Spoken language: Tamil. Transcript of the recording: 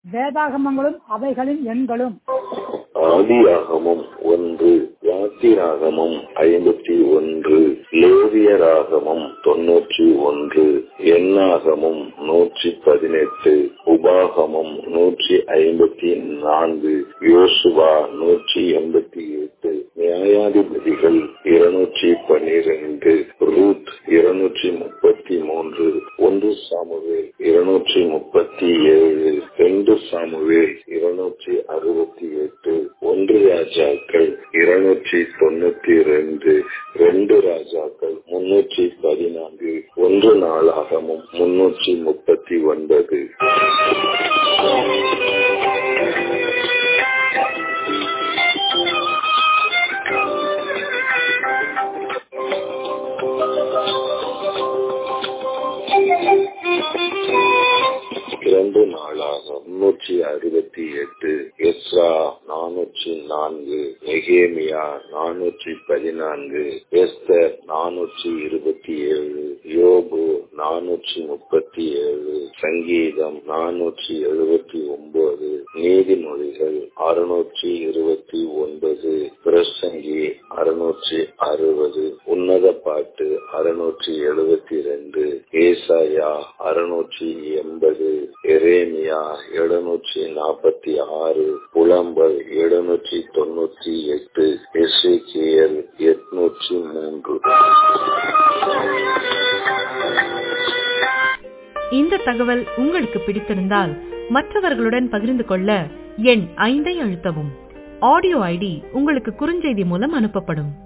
வேதாகமங்களும் அவைகளின் எண்களும் ஆதியாகமம் ஒன்று யாத்திராகமம் ஐம்பத்தி ஒன்று லேவியராகமம் தொன்னூற்றி ஒன்று எண்ணாகமம் நூற்றி பதினெட்டு உபாகமம் நூற்றி ஐம்பத்தி நான்கு யோசுவா நூற்றி எண்பத்தி எட்டு நியாயாதிபதிகள் இருநூற்றி பன்னிரண்டு ரூத் இருநூற்றி முப்பத்தி மூன்று ஒன்று சாமுவேல் இருநூற்றி முப்பத்தி ஏழு ரெண்டு சாமுவேல் இருநூற்றி அறுபத்தி எட்டு ஒன்று ராஜாக்கள் இருநூற்றி தொண்ணூத்தி ரெண்டு ரெண்டு ராஜாக்கள் முன்னூற்றி பதினான்கு ஒன்று நாளாகமும் முன்னூற்றி முப்பத்தி ஒன்பது இரண்டு நாளாக முன்னூற்றி அறுபத்தி எட்டு எஸ்ரா நானூற்றி நான்கு எகேமியா நானூற்றி பதினான்கு எஸ்தர் நானூற்றி இருபத்தி ஏழு யோபு நானூற்றி முப்பத்தி ஏழு சங்கீதம் நானூற்றி எழுபத்தி ஒன்பது நீதிமொழிகள் அறுநூற்றி இருபத்தி ஒன்பது பிரசங்கி அறுநூற்றி அறுபது உன்னத பாட்டு அறுநூற்றி எழுபத்தி ரெண்டு ஏசாயா அறுநூற்றி எண்பது எரேமியா எழுநூற்றி நாற்பத்தி ஆறு புலம்பல் எழுநூற்றி தொண்ணூற்றி எட்டு எஸ்ஏகேஎல் எட்நூற்றி மூன்று இந்த தகவல் உங்களுக்கு பிடித்திருந்தால் மற்றவர்களுடன் பகிர்ந்து கொள்ள எண் ஐந்தை அழுத்தவும் ஆடியோ ஐடி உங்களுக்கு குறுஞ்செய்தி மூலம் அனுப்பப்படும்